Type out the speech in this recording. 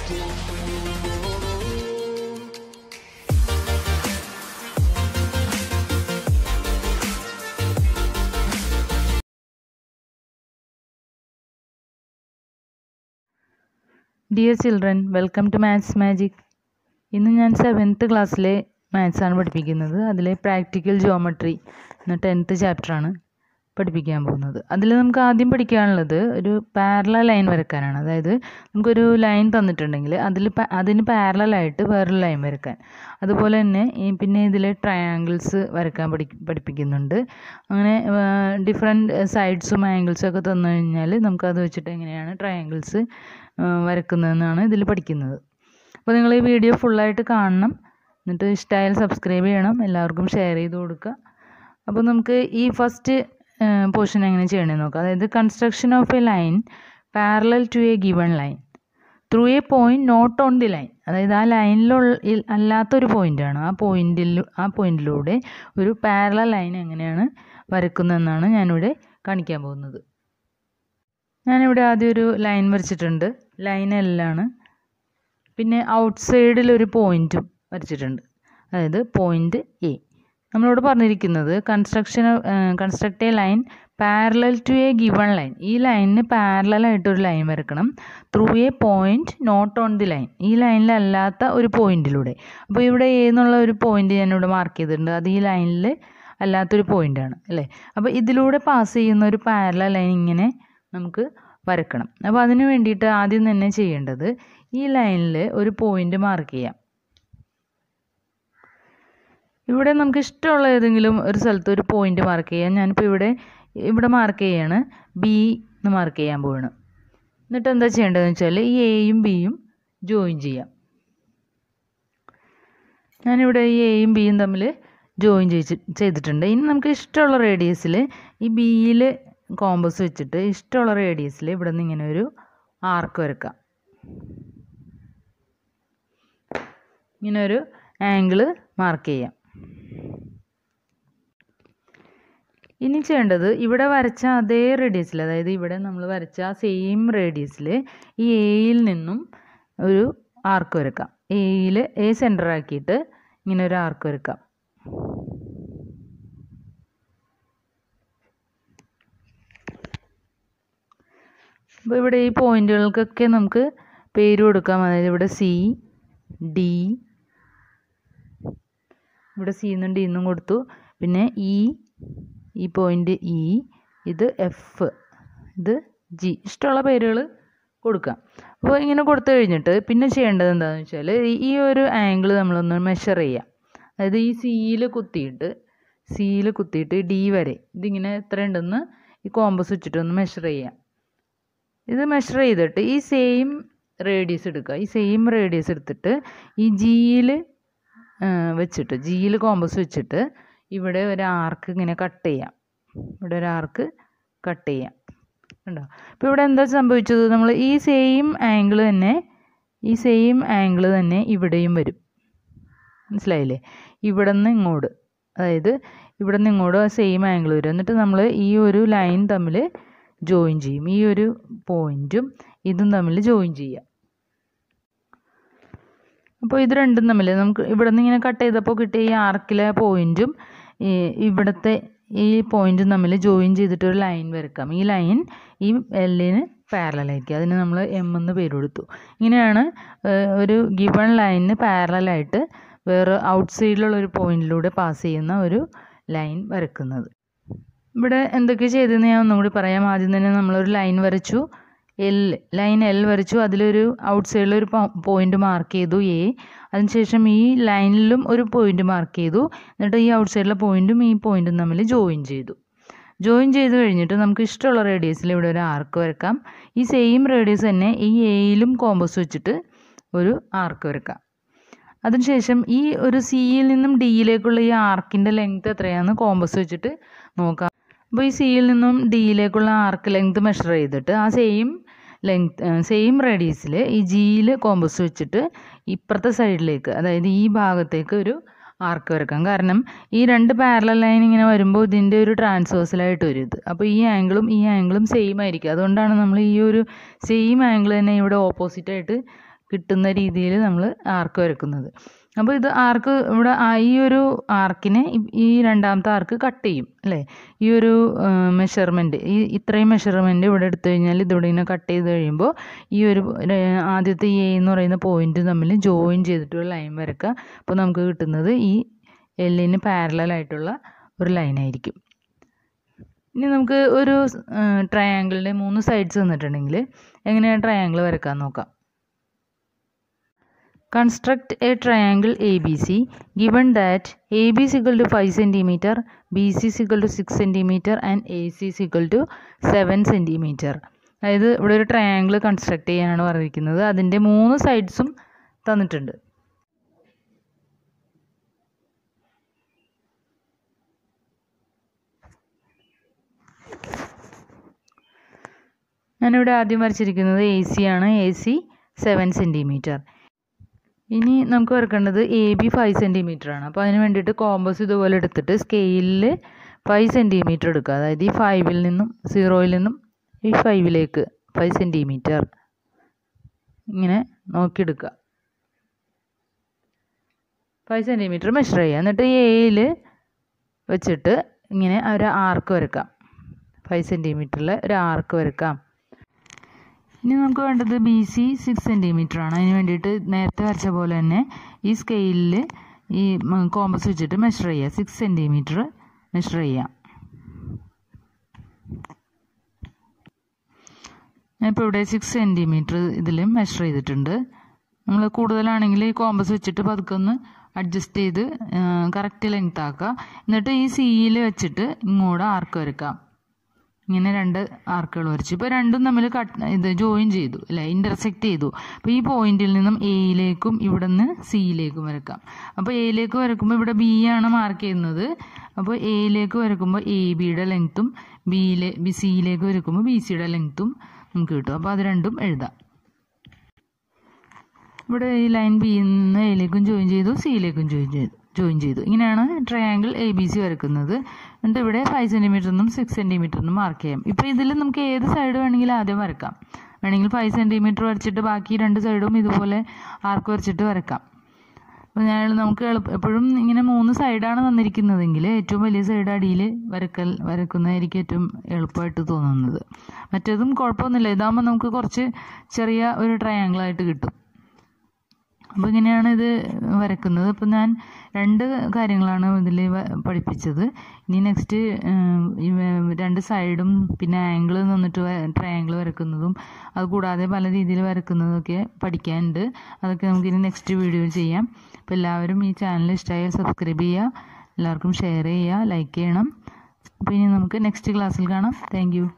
Dear children welcome to maths magic ഇന്ന് ഞാൻ seventh ക്ലാസ്സിലെ മാത്സ് ആണ് പഠിപ്പിക്കുന്നത് അതിലെ പ്രാക്ടിക്കൽ ജോമെട്രി എന്ന ടെൻത്ത് ചാപ്റ്ററാണ് പഠിപ്പിക്കാൻ പോകുന്നത് അതിൽ നമുക്ക് ആദ്യം പഠിക്കാനുള്ളത് ഒരു പാരല ലൈൻ വരക്കാനാണ് അതായത് നമുക്കൊരു ലൈൻ തന്നിട്ടുണ്ടെങ്കിൽ അതിൽ അതിന് പാരലായിട്ട് വേറൊരു ലൈൻ വരക്കാൻ അതുപോലെ തന്നെ ഈ പിന്നെ ഇതിൽ ട്രയാങ്കിൾസ് വരക്കാൻ പഠി പഠിപ്പിക്കുന്നുണ്ട് അങ്ങനെ ഡിഫറെൻറ്റ് സൈഡ്സും ആംഗിൾസും ഒക്കെ തന്നു കഴിഞ്ഞാൽ നമുക്കത് വെച്ചിട്ട് എങ്ങനെയാണ് ട്രയാങ്കിൾസ് വരക്കുന്നതെന്നാണ് ഇതിൽ പഠിക്കുന്നത് അപ്പോൾ നിങ്ങൾ ഈ വീഡിയോ ഫുള്ളായിട്ട് കാണണം എന്നിട്ട് ഇഷ്ടമായാൽ സബ്സ്ക്രൈബ് ചെയ്യണം എല്ലാവർക്കും ഷെയർ ചെയ്ത് കൊടുക്കുക അപ്പോൾ നമുക്ക് ഈ ഫസ്റ്റ് പോർഷൻ എങ്ങനെ ചെയ്യണമെന്ന് നോക്കാം അതായത് construction of a line parallel to a given line through a point not on the line അതായത് ആ ലൈനിലുള്ള അല്ലാത്തൊരു പോയിൻ്റാണ് ആ പോയിന്റിൽ ആ പോയിന്റിലൂടെ ഒരു പാരലൽ ലൈൻ എങ്ങനെയാണ് വരക്കുന്നതെന്നാണ് ഞാനിവിടെ കാണിക്കാൻ പോകുന്നത് ഞാനിവിടെ ആദ്യം ഒരു ലൈൻ വരച്ചിട്ടുണ്ട് ലൈൻ എല്ലാണ് പിന്നെ ഔട്ട് സൈഡിൽ ഒരു പോയിൻറ്റും വരച്ചിട്ടുണ്ട് അതായത് പോയിൻ്റ് എ നമ്മളോട് പറഞ്ഞിരിക്കുന്നത് construction construct a line parallel to a given line ഈ ലൈനിന് പാരലായിട്ട് ഒരു ലൈൻ വരക്കണം through a point not on the line ഈ ലൈനിലല്ലാത്ത ഒരു പോയിന്റിലൂടെ അപ്പോൾ ഇവിടെ എ എന്നുള്ള ഒരു പോയിന്റ് ഞാനിവിടെ മാർക്ക് ചെയ്തിട്ടുണ്ട് അത് ഈ ലൈനിൽ അല്ലാത്തൊരു പോയിൻ്റാണ് അല്ലേ അപ്പോൾ ഇതിലൂടെ പാസ് ചെയ്യുന്ന ഒരു പാരല ലൈൻ ഇങ്ങനെ നമുക്ക് വരക്കണം അപ്പോൾ അതിന് വേണ്ടിയിട്ട് ആദ്യം തന്നെ ചെയ്യേണ്ടത് ഈ ലൈനിൽ ഒരു പോയിന്റ് മാർക്ക് ചെയ്യാം ഇവിടെ നമുക്ക് ഇഷ്ടമുള്ള ഏതെങ്കിലും ഒരു സ്ഥലത്ത് ഒരു പോയിന്റ് മാർക്ക് ചെയ്യാം ഞാനിപ്പോൾ ഇവിടെ ഇവിടെ മാർക്ക് ചെയ്യാണ് ബി എന്ന് മാർക്ക് ചെയ്യാൻ പോവാണ് എന്നിട്ട് എന്താ ചെയ്യേണ്ടതെന്ന് വെച്ചാൽ ഈ എയും ബിയും ജോയിൻ ചെയ്യാം ഞാനിവിടെ ഈ എയും ബിയും തമ്മിൽ ജോയിൻ ചെയ്ത് ചെയ്തിട്ടുണ്ട് ഇനി നമുക്ക് ഇഷ്ടമുള്ള റേഡിയസിൽ ഈ ബിയിൽ കോമ്പസ് വെച്ചിട്ട് ഇഷ്ടമുള്ള റേഡിയസിൽ ഇവിടെ നിന്ന് ഇങ്ങനെ ഒരു ആർക്ക് വരക്കാം ഇങ്ങനെ ഒരു ആംഗിള് മാർക്ക് ചെയ്യാം ഇനി ചെയ്യേണ്ടത് ഇവിടെ വരച്ച അതേ റേഡിയസിൽ അതായത് ഇവിടെ നമ്മൾ വരച്ച സെയിം റേഡിയസിൽ ഈ എയിൽ നിന്നും ഒരു ആർക്ക് വരക്കാം എയിൽ എ സെൻറ്റർ ആക്കിയിട്ട് ഇങ്ങനെ ഒരു ആർക്ക് വരക്കാം അപ്പോൾ ഇവിടെ ഈ പോയിന്റുകൾക്കൊക്കെ നമുക്ക് പേര് കൊടുക്കാം അതായത് ഇവിടെ സി ഡി ഇവിടെ സി എന്നും ഡി എന്നും കൊടുത്തു പിന്നെ ഇ ഈ പോയിന്റ് ഇ ഇത് എഫ് ഇത് ജി ഇഷ്ടമുള്ള പേരുകൾ കൊടുക്കാം അപ്പോൾ ഇങ്ങനെ കൊടുത്തു കഴിഞ്ഞിട്ട് പിന്നെ ചെയ്യേണ്ടത് എന്താണെന്ന് വെച്ചാൽ ഈ ഒരു ആംഗിൾ നമ്മളൊന്ന് മെഷർ ചെയ്യാം അതായത് ഈ സിയിൽ കുത്തിയിട്ട് സിയിൽ കുത്തിയിട്ട് ഡി വരെ ഇതിങ്ങനെ എത്ര ഉണ്ടെന്ന് ഈ കോമ്പസ് വെച്ചിട്ട് ഒന്ന് മെഷർ ചെയ്യാം ഇത് മെഷർ ചെയ്തിട്ട് ഈ സെയിം റേഡിയസ് എടുക്കുക ഈ സെയിം റേഡിയസ് എടുത്തിട്ട് ഈ ജിയിൽ വെച്ചിട്ട് ജിയിൽ കോമ്പസ് വെച്ചിട്ട് ഇവിടെ ഒരു ആർക്ക് ഇങ്ങനെ കട്ട് ചെയ്യാം ഇവിടെ ഒരു ആർക്ക് കട്ട് ചെയ്യാം കണ്ടോ അപ്പോൾ ഇവിടെ എന്താ സംഭവിച്ചത് നമ്മൾ ഈ സെയിം ആംഗിൾ തന്നെ ഈ സെയിം ആംഗിൾ തന്നെ ഇവിടെയും വരും മനസ്സിലായില്ലേ ഇവിടെ നിന്ന് ഇങ്ങോട്ട് അതായത് ഇവിടെ നിന്ന് ഇങ്ങോട്ട് സെയിം ആംഗിൾ വരും എന്നിട്ട് നമ്മൾ ഈ ഒരു ലൈൻ തമ്മിൽ ജോയിൻ ചെയ്യും ഈ ഒരു പോയിൻറ്റും ഇതും തമ്മിൽ ജോയിൻ ചെയ്യാം അപ്പോൾ ഇത് രണ്ടും തമ്മിൽ നമുക്ക് ഇവിടെ നിന്ന് ഇങ്ങനെ കട്ട് ചെയ്തപ്പോൾ കിട്ടിയ ഈ ആർക്കിലെ പോയിൻറ്റും ഈ ഇവിടുത്തെ ഈ പോയിൻറ്റും തമ്മിൽ ജോയിൻ ചെയ്തിട്ട് ഒരു ലൈൻ വരക്കാം ഈ ലൈൻ ഈ എല്ലിന് പാരലായിരിക്കും അതിന് നമ്മൾ എം എന്ന് പേര് കൊടുത്തു ഇങ്ങനെയാണ് ഒരു ഗിവൺ ലൈനിന് പാരലായിട്ട് വേറെ ഔട്ട് സൈഡിലുള്ള ഒരു പോയിന്റിലൂടെ പാസ് ചെയ്യുന്ന ഒരു ലൈൻ വരക്കുന്നത് ഇവിടെ എന്തൊക്കെ ചെയ്തതെന്ന് ഞാൻ ഒന്നും കൂടി പറയാം ആദ്യം തന്നെ നമ്മളൊരു ലൈൻ വരച്ചു എൽ ലൈൻ എൽ വരച്ചു അതിലൊരു ഔട്ട് സൈഡിൽ ഒരു പോയിന്റ് മാർക്ക് ചെയ്തു എ അതിനുശേഷം ഈ ലൈനിലും ഒരു പോയിന്റ് മാർക്ക് ചെയ്തു എന്നിട്ട് ഈ ഔട്ട് സൈഡിലെ പോയിന്റും ഈ പോയിന്റും തമ്മിൽ ജോയിൻ ചെയ്തു ജോയിൻ ചെയ്ത് കഴിഞ്ഞിട്ട് നമുക്ക് ഇഷ്ടമുള്ള റേഡിയസിൽ ഇവിടെ ഒരു ആർക്ക് വരക്കാം ഈ സെയിം റേഡിയസ് തന്നെ ഈ എയിലും കോമ്പസ് വെച്ചിട്ട് ഒരു ആർക്ക് വരക്കാം അതിനുശേഷം ഈ ഒരു സിയിൽ നിന്നും ഡിയിലേക്കുള്ള ഈ ആർക്കിൻ്റെ ലെങ്ത് എത്രയാണെന്ന് കോമ്പസ് വെച്ചിട്ട് നോക്കാം അപ്പോൾ ഈ സിയിൽ നിന്നും ഡിയിലേക്കുള്ള ആർക്ക് ലെങ്ത് മെഷർ ചെയ്തിട്ട് ആ സെയിം ലെങ്ത് സെയിം റേഡിയസിൽ ഈ ജിയിൽ കോമ്പസ് വെച്ചിട്ട് ഇപ്പുറത്തെ സൈഡിലേക്ക് അതായത് ഈ ഭാഗത്തേക്ക് ഒരു ആർക്ക് വരക്കാം കാരണം ഈ രണ്ട് പാരലൽ ലൈൻ ഇങ്ങനെ വരുമ്പോൾ ഇതിൻ്റെ ഒരു ട്രാൻസ്വേഴ്സലായിട്ട് വരും ഇത് അപ്പോൾ ഈ ആംഗിളും ഈ ആംഗിളും സെയിം ആയിരിക്കും അതുകൊണ്ടാണ് നമ്മൾ ഈ ഒരു സെയിം ആംഗിൾ തന്നെ ഇവിടെ ഓപ്പോസിറ്റായിട്ട് കിട്ടുന്ന രീതിയിൽ നമ്മൾ ആർക്ക് വരക്കുന്നത് അപ്പോൾ ഇത് ആർക്ക് ഇവിടെ ആ ഈ ഒരു ആർക്കിനെ ഈ- ഈ രണ്ടാമത്തെ ആർക്ക് കട്ട് ചെയ്യും അല്ലേ ഈ ഒരു മെഷർമെൻറ്റ് ഈ ഇത്രയും മെഷർമെൻറ്റ് ഇവിടെ എടുത്തു കഴിഞ്ഞാൽ ഇതിവിടെ ഇങ്ങനെ കട്ട് ചെയ്ത് കഴിയുമ്പോൾ ഈ ഒരു ര- ആദ്യത്തെ ഈ എ എന്ന് പറയുന്ന പോയിന്റ് തമ്മിൽ ജോയിൻ ചെയ്തിട്ടുള്ള ലൈൻ വരക്കുക അപ്പോൾ നമുക്ക് കിട്ടുന്നത് ഈ എല്ലിന് പാരലൽ ആയിട്ടുള്ള ഒരു ലൈനായിരിക്കും ഇനി നമുക്ക് ഒരു ട്രയാങ്കിളിൻ്റെ മൂന്ന് സൈഡ്സ് തന്നിട്ടുണ്ടെങ്കിൽ എങ്ങനെയാണ് ട്രയാങ്കിൾ വരക്കാൻ നോക്കാം construct a triangle ABC given that AB is equal to 5 cm, BC is equal to 6 cm and AC is equal to 7 cm. അതായത് ഇവിടെ ഒരു ട്രയാങ്കിൾ കൺസ്ട്രക്ട് ചെയ്യാനാണ് പറഞ്ഞിരിക്കുന്നത് അതിൻ്റെ മൂന്ന് സൈഡ്സും തന്നിട്ടുണ്ട് ഞാനിവിടെ ആദ്യം വരച്ചിരിക്കുന്നത് എ സി ആണ് എ സി സെവൻ സെൻറ്റിമീറ്റർ ഇനി നമുക്ക് വരക്കേണ്ടത് എ ബി ഫൈവ് സെൻറ്റിമീറ്റർ ആണ് അപ്പോൾ അതിന് വേണ്ടിയിട്ട് കോമ്പസ് ഇതുപോലെ എടുത്തിട്ട് സ്കെയിലിൽ ഫൈവ് സെൻറ്റിമീറ്റർ എടുക്കുക അതായത് ഈ ഫൈവിൽ നിന്നും സീറോയിൽ നിന്നും ഈ ഫൈവിലേക്ക് ഫൈവ് സെൻറ്റിമീറ്റർ ഇങ്ങനെ നോക്കിയെടുക്കുക ഫൈവ് സെൻറ്റിമീറ്റർ മെഷർ ചെയ്യുക എന്നിട്ട് എയിൽ വെച്ചിട്ട് ഇങ്ങനെ ഒരു ആർക്ക് വരക്കാം ഫൈവ് സെൻറ്റിമീറ്ററിൽ ഒരു ആർക്ക് വരക്കാം ഇനി നമുക്ക് വേണ്ടത് ബി സി സിക്സ് സെൻറ്റിമീറ്റർ ആണ് അതിന് വേണ്ടിയിട്ട് നേരത്തെ വരച്ച പോലെ തന്നെ ഈ സ്കെയിലിൽ ഈ കോമ്പസ് വെച്ചിട്ട് മെഷർ ചെയ്യുക സിക്സ് സെൻറ്റിമീറ്റർ മെഷർ ചെയ്യാം ഞാനിപ്പോൾ ഇവിടെ സിക്സ് സെൻറ്റിമീറ്റർ ഇതിൽ മെഷർ ചെയ്തിട്ടുണ്ട് നമ്മൾ കൂടുതലാണെങ്കിൽ ഈ കോമ്പസ് വെച്ചിട്ട് പതുക്കെ ഒന്ന് അഡ്ജസ്റ്റ് ചെയ്ത് കറക്റ്റ് ലെങ്ത് ആക്കുക എന്നിട്ട് ഈ സിയിൽ വെച്ചിട്ട് ഇങ്ങോട്ട് ആർക്ക് വരക്കാം ഇങ്ങനെ രണ്ട് ആർക്കുകൾ വരച്ചു ഇപ്പോൾ രണ്ടും തമ്മിൽ കട്ട് ഇത് ജോയിൻ ചെയ്തു അല്ലേ ഇൻ്റർസെക്റ്റ് ചെയ്തു അപ്പോൾ ഈ പോയിന്റിൽ നിന്നും എയിലേക്കും ഇവിടെ നിന്ന് സിയിലേക്കും വരക്കാം അപ്പോൾ എയിലേക്ക് വരക്കുമ്പോൾ ഇവിടെ ബി ആണ് മാർക്ക് ചെയ്യുന്നത് അപ്പോൾ എയിലേക്ക് വരക്കുമ്പോൾ എ ബിയുടെ ലെങ്ത്തും ബിയിലെ ബി സിയിലേക്ക് വരക്കുമ്പോൾ ബി സിയുടെ ലെങ്ത്തും നമുക്ക് കിട്ടും അപ്പോൾ അത് രണ്ടും എഴുതാം ഇവിടെ ഈ ലൈൻ ബി നിന്ന് എയിലേക്കും ജോയിൻ ചെയ്തു സിയിലേക്കും ജോയിൻ ചെയ്തു ജോയിൻ ചെയ്തു ഇങ്ങനെയാണ് ട്രയാങ്കിൾ എ ബി സി വരക്കുന്നത് എന്നിട്ട് ഇവിടെ ഫൈവ് സെൻറ്റിമീറ്റർ നിന്നും സിക്സ് സെൻറ്റിമീറ്റർ നിന്നും മാർക്ക് ചെയ്യാം ഇപ്പോൾ ഇതിൽ നമുക്ക് ഏത് സൈഡ് വേണമെങ്കിലും ആദ്യം വരക്കാം വേണമെങ്കിൽ ഫൈവ് സെൻറ്റിമീറ്റർ വരച്ചിട്ട് ബാക്കി രണ്ട് സൈഡും ഇതുപോലെ ആർക്ക് വരച്ചിട്ട് വരക്കാം അപ്പോൾ ഞാൻ നമുക്ക് എളുപ്പം എപ്പോഴും ഇങ്ങനെ മൂന്ന് സൈഡാണ് തന്നിരിക്കുന്നതെങ്കിൽ ഏറ്റവും വലിയ സൈഡ് അടിയിൽ വരക്കൽ വരക്കുന്നതായിരിക്കും ഏറ്റവും എളുപ്പമായിട്ട് തോന്നുന്നത് മറ്റേതും കുഴപ്പമൊന്നുമില്ല ഇതാകുമ്പോൾ നമുക്ക് കുറച്ച് ചെറിയ ഒരു ട്രയാങ്കിളായിട്ട് കിട്ടും അപ്പോൾ ഇങ്ങനെയാണ് ഇത് വരക്കുന്നത് അപ്പോൾ ഞാൻ രണ്ട് കാര്യങ്ങളാണ് ഇതിൽ പഠിപ്പിച്ചത് ഇനി നെക്സ്റ്റ് രണ്ട് സൈഡും പിന്നെ ആംഗിൾ നിന്നിട്ട് ട്രയാങ്കിൾ വരക്കുന്നതും അതുകൂടാതെ പല രീതിയിൽ വരക്കുന്നതൊക്കെ പഠിക്കാനുണ്ട് അതൊക്കെ നമുക്കിനി നെക്സ്റ്റ് വീഡിയോയിൽ ചെയ്യാം അപ്പോൾ എല്ലാവരും ഈ ചാനൽ ഇഷ്ടമായാൽ സബ്സ്ക്രൈബ് ചെയ്യുക എല്ലാവർക്കും ഷെയർ ചെയ്യുക ലൈക്ക് ചെയ്യണം അപ്പോൾ ഇനി നമുക്ക് നെക്സ്റ്റ് ക്ലാസ്സിൽ കാണാം താങ്ക്